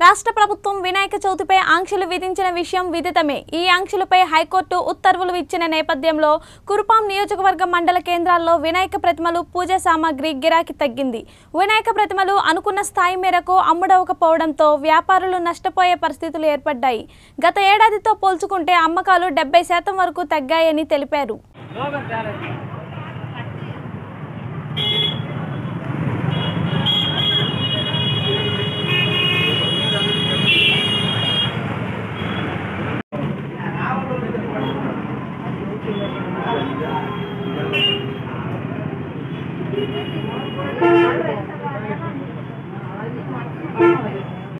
రాష్ట్ర ప్రభుత్వం వినాయక చవితిపై ఆంక్షలు విధించిన విషయం విదితమే ఈ ఆంక్షలపై హైకోర్టు ఉత్తర్వులు ఇచ్చిన నేపథ్యంలో కురుపాం నియోజకవర్గ మండల కేంద్రాల్లో వినాయక ప్రతిమలు పూజా సామాగ్రి గిరాకీ తగ్గింది వినాయక ప్రతిమలు అనుకున్న స్థాయి మేరకు అమ్ముడవకపోవడంతో వ్యాపారులు నష్టపోయే పరిస్థితులు ఏర్పడ్డాయి గత ఏడాదితో పోల్చుకుంటే అమ్మకాలు డెబ్బై శాతం వరకు తగ్గాయని తెలిపారు లోగన్ తేడా